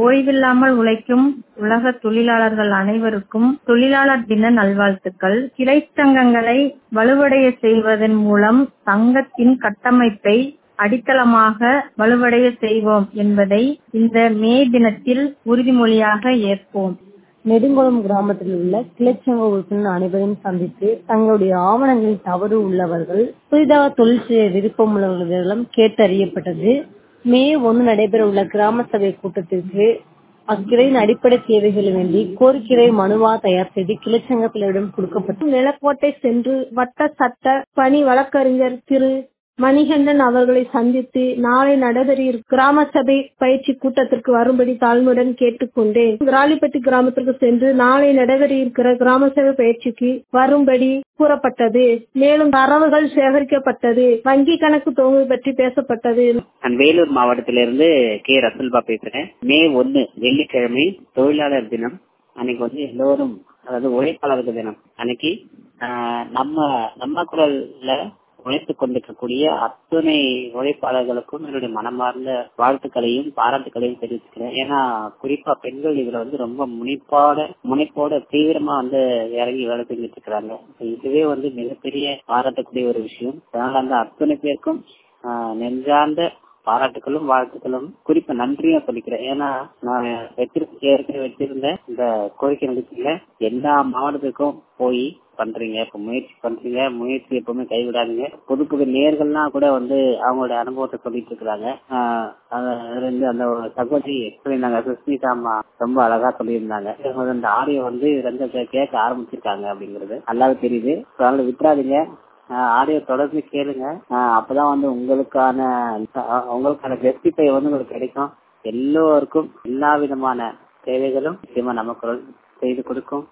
ஓய்வில்லாமல் உழைக்கும் உலக தொழிலாளர்கள் அனைவருக்கும் தொழிலாளர் தின நல்வாழ்த்துக்கள் கிளை சங்கங்களை வலுவடைய செய்வதன் மூலம் சங்கத்தின் கட்டமைப்பை அடித்தளமாக வலுவடைய செய்வோம் என்பதை இந்த மே தினத்தில் உறுதிமொழியாக ஏற்போம் நெடுங்குளம் கிராமத்தில் உள்ள கிளைச்சங்க உறுப்பினர் அனைவரையும் சந்தித்து தங்களுடைய ஆவணங்களில் தவறு உள்ளவர்கள் புதிதாக தொழில் செய்ய விருப்பம் உள்ளவர்களிடம் கேட்டறியப்பட்டது மே ஒன்று நடைபெற உள்ள கிராம சபை கூட்டத்திற்கு அக்கிளையின் அடிப்படை தேவைகளை வேண்டி கோரிக்கை மனுவா தயார் செய்து கிளைச்சங்கத்தினரிடம் கொடுக்கப்பட்டது நிலக்கோட்டை சென்று வட்ட சட்ட பணி வழக்கறிஞர் திரு மணிகண்டன் அவர்களை சந்தித்து நாளை நடைபெற கிராம சபை பயிற்சி கூட்டத்திற்கு வரும்படி தாழ்மையுடன் கேட்டுக்கொண்டேன் ராலிப்பட்டி கிராமத்திற்கு சென்று நாளை நடைபெற இருக்கிற கிராம சபை பயிற்சிக்கு வரும்படி கூறப்பட்டது மேலும் தரவுகள் சேகரிக்கப்பட்டது வங்கி கணக்கு துவங்கு பற்றி பேசப்பட்டது நான் வேலூர் மாவட்டத்திலிருந்து கே ரசல்பா பேசுறேன் மே ஒன்னு வெள்ளிக்கிழமை தொழிலாளர் தினம் அன்னைக்கு வந்து எல்லோரும் அதாவது உழைப்பாளர்கள் தினம் அன்னைக்கு நம்ம நம்ம குரல்ல உழைத்துக் கொண்டிருக்கக்கூடிய அத்தனை உழைப்பாளர்களுக்கும் என்னுடைய மனமார்ந்த வாழ்த்துக்களையும் பாராட்டுகளையும் தெரிவிச்சுக்கிறேன் ஏன்னா குறிப்பா பெண்கள் இதுல வந்து ரொம்ப முனைப்பாட முனைப்போட தீவிரமா வந்து இறங்கி வேலை செஞ்சுட்டு இருக்கிறாங்க இதுவே வந்து மிகப்பெரிய பாராட்டக்கூடிய ஒரு விஷயம் அதனால அந்த அத்தனை பேருக்கும் நெஞ்சார்ந்த பாராட்டுகளும் வாழ்த்துக்களும் குறிப்பா நன்றியும் சொல்லிக்கிறேன் ஏன்னா நான் வச்சிருக்க ஏற்கனவே வச்சிருந்த இந்த கோரிக்கை நிகழ்ச்சியில எல்லா மாவட்டத்துக்கும் போய் பண்றீங்க இப்ப முயற்சி பண்றீங்க முயற்சி எப்பவுமே கைவிடாதீங்க புது புது நேர்கள்லாம் கூட வந்து அவங்களோட அனுபவத்தை சொல்லிட்டு இருக்கிறாங்க அதுல இருந்து அந்த சகோதரி சொல்லியிருந்தாங்க சுஸ்மிதா அம்மா ரொம்ப அழகா சொல்லியிருந்தாங்க அந்த ஆடியோ வந்து ரெண்டு கேட்க ஆரம்பிச்சிருக்காங்க அப்படிங்கிறது நல்லாவே தெரியுது அதனால விட்டுறாதீங்க ஆடியோ தொடர்ந்து கேளுங்க அப்பதான் வந்து உங்களுக்கான உங்களுக்கான ரெசிபை வந்து உங்களுக்கு கிடைக்கும் எல்லோருக்கும் எல்லா விதமான தேவைகளும் நிச்சயமா நம்ம குரல் செய்து கொடுக்கும்